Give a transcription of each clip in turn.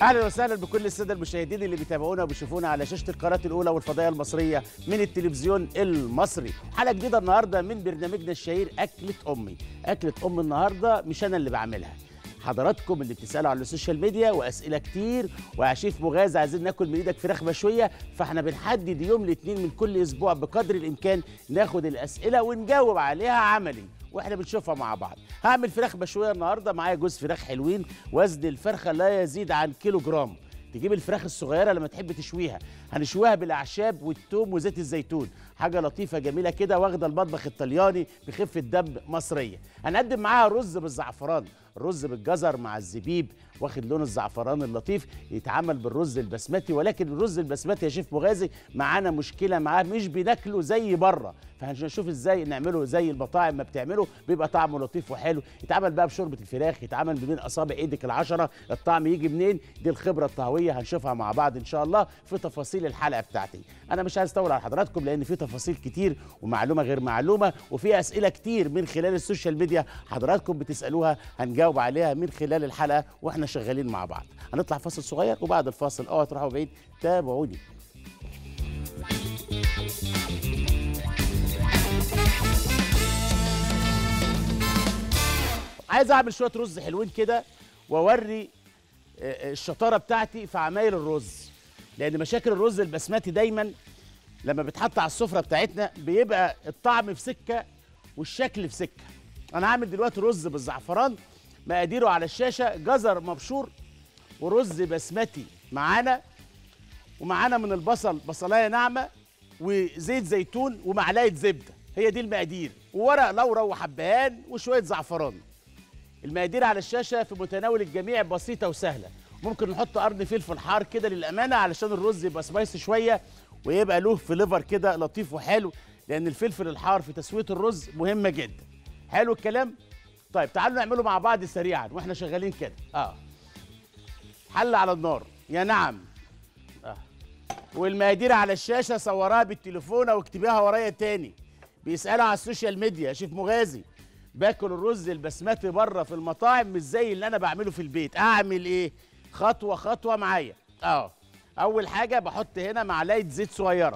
اهلا وسهلا بكل الساده المشاهدين اللي بيتابعونا وبيشوفونا على شاشه القناه الاولى والفضائيه المصريه من التلفزيون المصري حلقه جديده النهارده من برنامجنا الشهير اكله امي اكله ام النهارده مش انا اللي بعملها حضراتكم اللي بتسالوا على السوشيال ميديا واسئله كتير ويا شيف مغازي عايزين ناكل من ايدك فراخ مشويه فاحنا بنحدد يوم الاثنين من كل اسبوع بقدر الامكان ناخد الاسئله ونجاوب عليها عملي واحنا بنشوفها مع بعض هعمل فراخ مشويه النهارده معايا جوز فراخ حلوين وزن الفرخه لا يزيد عن كيلو جرام تجيب الفراخ الصغيره لما تحب تشويها هنشويها بالاعشاب والثوم وزيت الزيتون حاجه لطيفه جميله كده واخده المطبخ الطلياني بخفه دم مصريه هنقدم معاها رز بالزعفران الرز بالجزر مع الزبيب واخد لون الزعفران اللطيف يتعمل بالرز البسمتي ولكن الرز البسمتي يا شيف مغازي معانا مشكله معاه مش بناكله زي بره فهنشوف ازاي نعمله زي المطاعم ما بتعمله بيبقى طعمه لطيف وحلو يتعمل بقى بشوربه الفراخ يتعمل بين اصابع ايدك العشره الطعم يجي منين دي الخبره الطهويه هنشوفها مع بعض ان شاء الله في تفاصيل الحلقه بتاعتي انا مش عايز اطول على حضراتكم لان في تفاصيل كتير ومعلومه غير معلومه وفي اسئله كتير من خلال السوشيال ميديا حضراتكم بتسالوها هنجاوب عليها من خلال الحلقه واحنا شغالين مع بعض هنطلع فاصل صغير وبعد الفاصل اوعوا تروحوا بعيد تابعوني عايز اعمل شويه رز حلوين كده واوري آه، الشطاره بتاعتي في عمايل الرز لان مشاكل الرز البسمتي دايما لما بيتحط على السفره بتاعتنا بيبقى الطعم في سكه والشكل في سكه انا هعمل دلوقتي رز بالزعفران مقاديره على الشاشه جزر مبشور ورز بسمتي معانا ومعانا من البصل بصلايه ناعمه وزيت زيتون ومعلقه زبده هي دي المقادير وورق لورا وحبهان وشويه زعفران المقادير على الشاشه في متناول الجميع بسيطه وسهله ممكن نحط قرن فلفل حار كده للامانه علشان الرز يبقى سبايسي شويه ويبقى له فليفر كده لطيف وحلو لان الفلفل الحار في تسويه الرز مهمه جدا حلو الكلام طيب تعالوا نعمله مع بعض سريعا واحنا شغالين كده اه حل على النار يا نعم آه. والمقادير على الشاشه صورها بالتليفون او اكتبيها ورايا تاني بيسالوا على السوشيال ميديا يا شيف مغازي باكل الرز البسمتي بره في المطاعم مش زي اللي انا بعمله في البيت اعمل ايه خطوه خطوه معايا اه اول حاجه بحط هنا معلقه زيت صغيره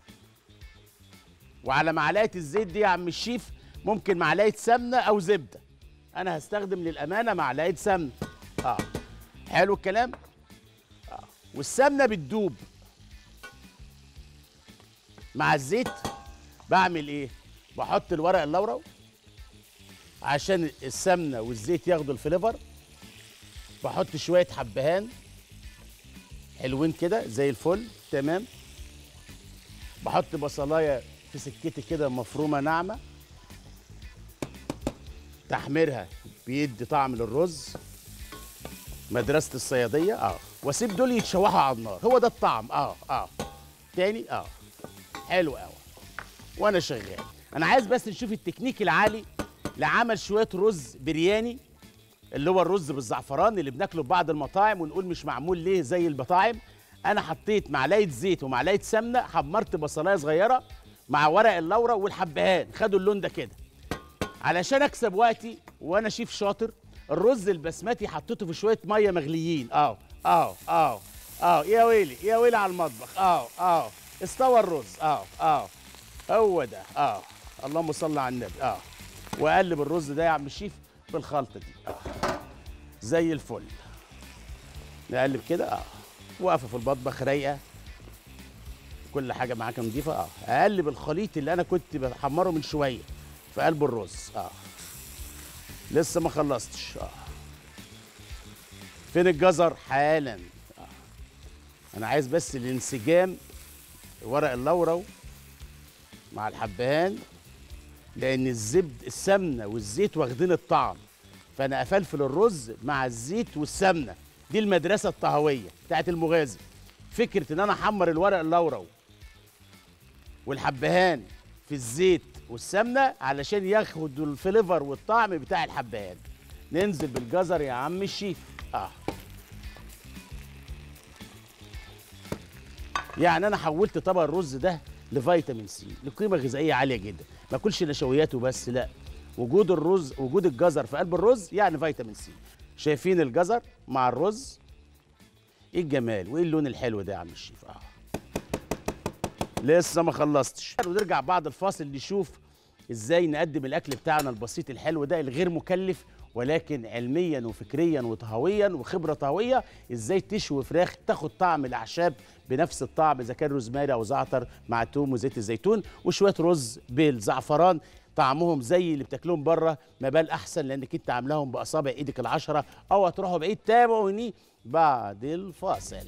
وعلى معلقه الزيت دي يا عم الشيف ممكن معلقه سمنه او زبده انا هستخدم للامانه معلقه سمنه اه حلو الكلام آه. والسمنه بتدوب مع الزيت بعمل ايه بحط الورق اللورا عشان السمنه والزيت ياخدوا الفليفر بحط شويه حبهان حلوين كده زي الفل تمام بحط بصلايه في سكتي كده مفرومه ناعمه تحميرها بيدي طعم للرز مدرسه الصياديه اه واسيب دول يتشوحوا على النار هو ده الطعم اه اه تاني اه حلو قوي وانا شغال انا عايز بس نشوف التكنيك العالي لعمل شويه رز برياني اللي هو الرز بالزعفران اللي بناكله في بعض المطاعم ونقول مش معمول ليه زي المطاعم انا حطيت معلقه زيت ومعلقه سمنه حمرت بصلايه صغيره مع ورق اللورا والحبهان خدوا اللون ده كده علشان اكسب وقتي وانا شيف شاطر الرز البسمتي حطيته في شويه ميه مغليين اه اه اه اه يا ويلي يا ويلي على المطبخ اه اه استوى الرز اه اه هو ده اه اللهم صل على النبي اه واقلب الرز ده يا عم الشيف بالخلطه دي اه زي الفل نقلب كده اه واقفه في المطبخ رايقه كل حاجه معاك نضيفه اه اقلب الخليط اللي انا كنت بحمره من شويه في قلب الرز اه لسه ما خلصتش اه فين الجزر حالا آه. انا عايز بس الانسجام ورق اللورا مع الحبهان لان الزبد السمنه والزيت واخدين الطعم فانا افلفل الرز مع الزيت والسمنه دي المدرسه الطهويه بتاعت المغازي فكره ان انا احمر الورق اللورا والحبهان في الزيت والسمنه علشان ياخدوا الفليفر والطعم بتاع الحبهان ننزل بالجزر يا عم الشيف اه يعني انا حولت طبق الرز ده لفيتامين سي لقيمه غذائيه عاليه جدا ما اكلش نشويات وبس لا وجود الرز وجود الجزر في قلب الرز يعني فيتامين سي شايفين الجزر مع الرز ايه الجمال وايه اللون الحلو ده يا عم الشيف اه لسه ما خلصتش ونرجع بعد الفاصل نشوف ازاي نقدم الاكل بتاعنا البسيط الحلو ده الغير مكلف ولكن علميا وفكريا وطهويا وخبره طهويه ازاي تشوي فراخ تاخد طعم الاعشاب بنفس الطعم اذا كان روزماري او زعتر مع توم وزيت الزيتون وشويه رز بالزعفران طعمهم زي اللي بتاكلهم بره ما بال احسن لانك انت عاملاهم باصابع ايدك العشره او هتروحوا بعيد تابعوني بعد الفاصل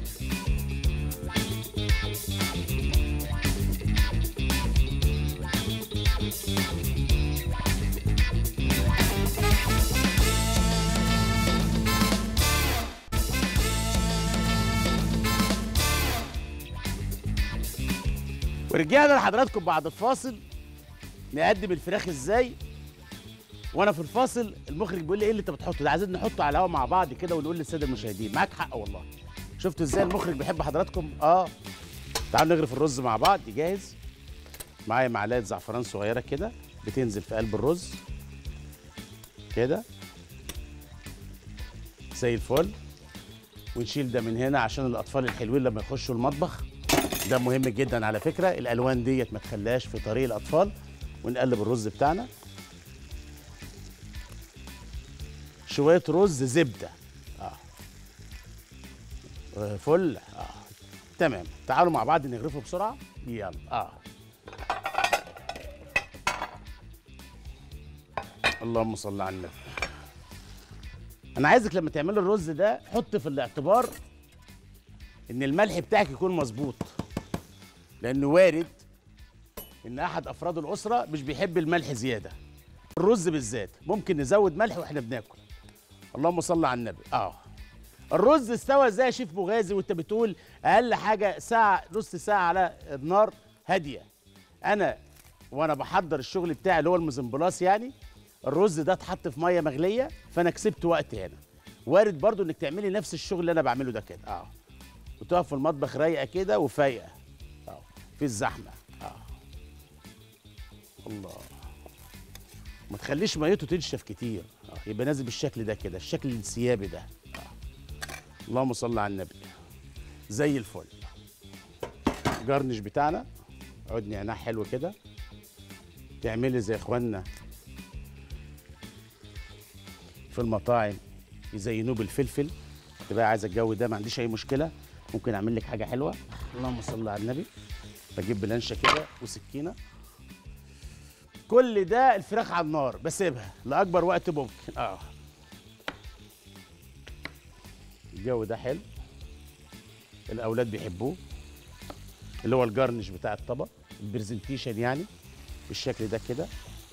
ورجعنا لحضراتكم بعد الفاصل نقدم الفراخ ازاي وانا في الفاصل المخرج بيقول لي ايه اللي انت بتحطه ده عايزين نحطه على الهوا مع بعض كده ونقول للساده المشاهدين معاك حق والله شفتوا ازاي المخرج بيحب حضراتكم اه تعالوا نغرف الرز مع بعض جاهز معايا معلقه زعفران صغيره كده بتنزل في قلب الرز كده زي الفل ونشيل ده من هنا عشان الاطفال الحلوين لما يخشوا المطبخ ده مهم جدا على فكره الالوان ديت ما تخليهاش في طريق الاطفال ونقلب الرز بتاعنا شويه رز زبده اه فل اه تمام تعالوا مع بعض نغرفه بسرعه يلا اه اللهم صل على النبي انا عايزك لما تعملي الرز ده حط في الاعتبار ان الملح بتاعك يكون مظبوط لانه وارد ان احد افراد الاسره مش بيحب الملح زياده الرز بالذات ممكن نزود ملح واحنا بناكل اللهم صل على النبي اه الرز استوى ازاي يا شيف مغازي وانت بتقول اقل حاجه ساعه نص ساعه على النار هاديه انا وانا بحضر الشغل بتاعي اللي هو المزمبلاس يعني الرز ده اتحط في ميه مغليه فانا كسبت وقت هنا وارد برضو انك تعملي نفس الشغل اللي انا بعمله ده كده اه وتقف في المطبخ رايقه كده وفايقه اه في الزحمه اه الله ما تخليش ميته تنشف كتير اه يبقى نازل بالشكل ده كده الشكل الانسيابي ده آه. اللهم صل على النبي زي الفل جرنش بتاعنا عود نعناع حلو كده تعملي زي اخواننا في المطاعم يزينوه بالفلفل تبقى عايزه الجو ده ما عنديش اي مشكله ممكن اعمل لك حاجه حلوه اللهم صل على النبي بجيب بلانشه كده وسكينه كل ده الفراخ على النار بسيبها لاكبر وقت ممكن اه الجو ده حلو الاولاد بيحبوه اللي هو الجرنش بتاع الطبق البرزنتيشن يعني بالشكل ده كده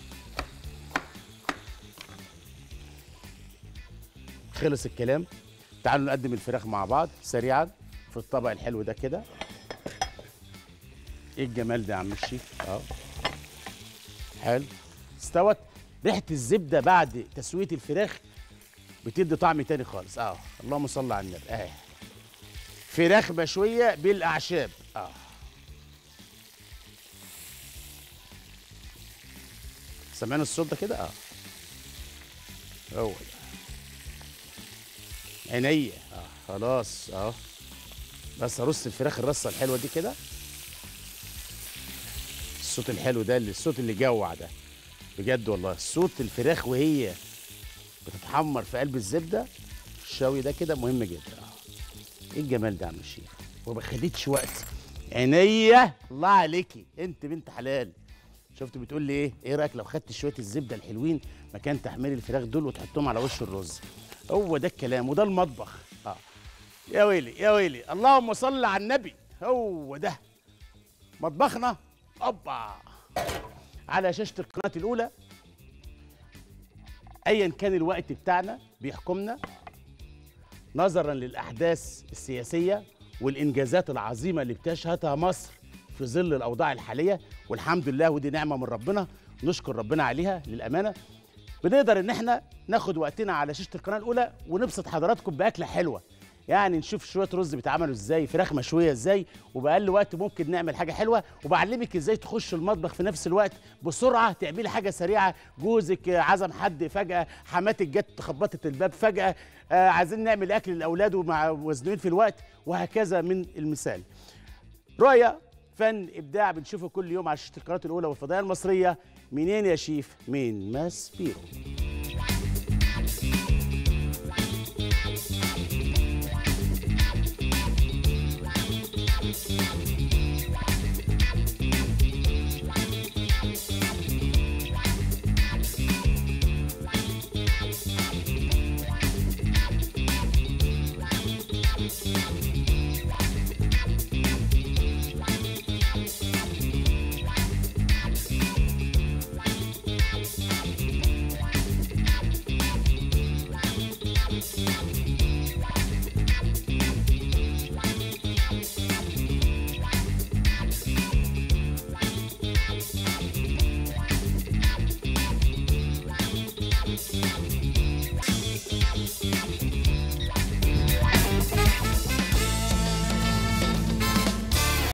خلص الكلام تعالوا نقدم الفراخ مع بعض سريعا في الطبق الحلو ده كده ايه الجمال ده يا عم الشيف اه حلو استوت ريحه الزبده بعد تسويه الفراخ بتدي طعم تاني خالص اه اللهم صل على النبي اه فراخ مشويه بالاعشاب اه سامعين الصوت ده كده اه هو ده عينيا اه خلاص اه بس ارص الفراخ الرصه الحلوه دي كده الصوت الحلو ده اللي الصوت اللي جوع ده بجد والله صوت الفراخ وهي بتتحمر في قلب الزبده الشوي ده كده مهم جدا اه ايه الجمال ده يا عم الشيخ وما خدتش وقت عينيا الله عليكي انت بنت حلال شفت بتقول لي ايه ايه رايك لو خدت شويه الزبده الحلوين مكان تحمير الفراخ دول وتحطهم على وش الرز هو ده الكلام وده المطبخ اه يا ويلي يا ويلي اللهم صل على النبي هو ده مطبخنا اوبا على شاشه القناه الاولى ايا كان الوقت بتاعنا بيحكمنا نظرا للاحداث السياسيه والانجازات العظيمه اللي بتشهدها مصر في ظل الاوضاع الحاليه والحمد لله ودي نعمه من ربنا نشكر ربنا عليها للامانه بنقدر ان احنا ناخد وقتنا على شاشه القناه الاولى ونبسط حضراتكم باكله حلوه يعني نشوف شويه رز بيتعملوا ازاي فراخ مشويه ازاي وباقل وقت ممكن نعمل حاجه حلوه وبعلمك ازاي تخش المطبخ في نفس الوقت بسرعه تعملي حاجه سريعه جوزك عزم حد فجاه حماتك جت خبطت الباب فجاه آه عايزين نعمل اكل لاولاد ومع وزنين في الوقت وهكذا من المثال رؤية فن ابداع بنشوفه كل يوم على شاشه القناه الاولى والفضائيه المصريه منين يا شيف من ماس بيرو